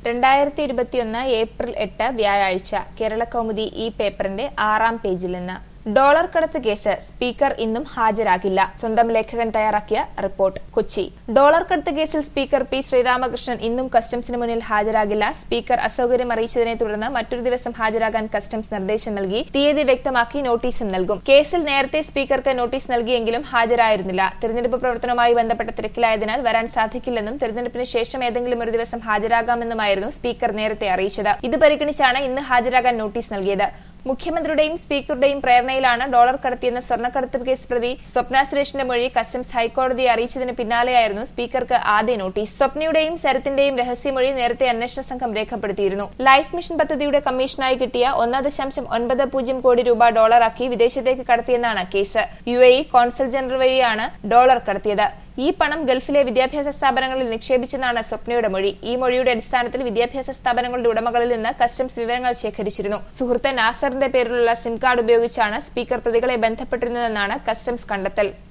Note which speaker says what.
Speaker 1: രണ്ടായിരത്തി ഇരുപത്തിയൊന്ന് ഏപ്രിൽ എട്ട് വ്യാഴാഴ്ച കേരള കൗമുദി ഈ പേപ്പറിന്റെ ആറാം പേജിൽ നിന്ന് ഡോളർ കടത്ത് കേസ് സ്പീക്കർ ഇന്നും ഹാജരാകില്ല സ്വന്തം ലേഖകൻ തയ്യാറാക്കിയ റിപ്പോർട്ട് കൊച്ചി ഡോളർ കടത്ത് കേസിൽ സ്പീക്കർ പി ശ്രീരാമകൃഷ്ണൻ ഇന്നും കസ്റ്റംസിന് മുന്നിൽ ഹാജരാകില്ല സ്പീക്കർ അസൌകര്യം അറിയിച്ചതിനെ തുടർന്ന് മറ്റൊരു ദിവസം ഹാജരാകാൻ കസ്റ്റംസ് നിർദ്ദേശം നൽകി തീയതി വ്യക്തമാക്കി നോട്ടീസും നൽകും കേസിൽ നേരത്തെ സ്പീക്കർക്ക് നോട്ടീസ് നൽകിയെങ്കിലും ഹാജരായിരുന്നില്ല തെരഞ്ഞെടുപ്പ് പ്രവർത്തനവുമായി ബന്ധപ്പെട്ട തിരക്കിലായതിനാൽ വരാൻ സാധിക്കില്ലെന്നും തെരഞ്ഞെടുപ്പിന് ശേഷം ഏതെങ്കിലും ഒരു ദിവസം ഹാജരാകാമെന്നുമായിരുന്നു സ്പീക്കർ നേരത്തെ അറിയിച്ചത് ഇത് പരിഗണിച്ചാണ് ഇന്ന് ഹാജരാകാൻ നോട്ടീസ് നൽകിയത് മുഖ്യമന്ത്രിയുടെയും സ്പീക്കറുടെയും പ്രേരണയിലാണ് ഡോളർ കടത്തിയെന്ന സ്വർണ്ണക്കടത്ത് കേസ് പ്രതി സ്വപ്ന സുരേഷിന്റെ മൊഴി കസ്റ്റംസ് ഹൈക്കോടതിയെ അറിയിച്ചതിന് പിന്നാലെയായിരുന്നു സ്പീക്കർക്ക് ആദ്യ നോട്ടീസ് സ്വപ്നയുടെയും ശരത്തിന്റെയും രഹസ്യമൊഴി നേരത്തെ അന്വേഷണ സംഘം രേഖപ്പെടുത്തിയിരുന്നു ലൈഫ് മിഷൻ പദ്ധതിയുടെ കമ്മീഷനായി കിട്ടിയ ഒന്ന് ദശാംശം ഒൻപത് പൂജ്യം കോടി രൂപ ഡോളറാക്കി വിദേശത്തേക്ക് കടത്തിയെന്നാണ് case U A E consul general വഴിയാണ് ഡോളർ കടത്തിയത് ഈ പണം ഗൾഫിലെ വിദ്യാഭ്യാസ സ്ഥാപനങ്ങളിൽ നിക്ഷേപിച്ചെന്നാണ് സ്വപ്നയുടെ മൊഴി ഈ മൊഴിയുടെ അടിസ്ഥാനത്തിൽ വിദ്യാഭ്യാസ സ്ഥാപനങ്ങളുടെ ഉടമകളിൽ നിന്ന് കസ്റ്റംസ് വിവരങ്ങൾ ശേഖരിച്ചിരുന്നു സുഹൃത്ത് നാസറിന്റെ പേരിലുള്ള സിം കാർഡ് ഉപയോഗിച്ചാണ് സ്പീക്കർ പ്രതികളെ ബന്ധപ്പെട്ടിരുന്നതെന്നാണ് കസ്റ്റംസ് കണ്ടെത്തൽ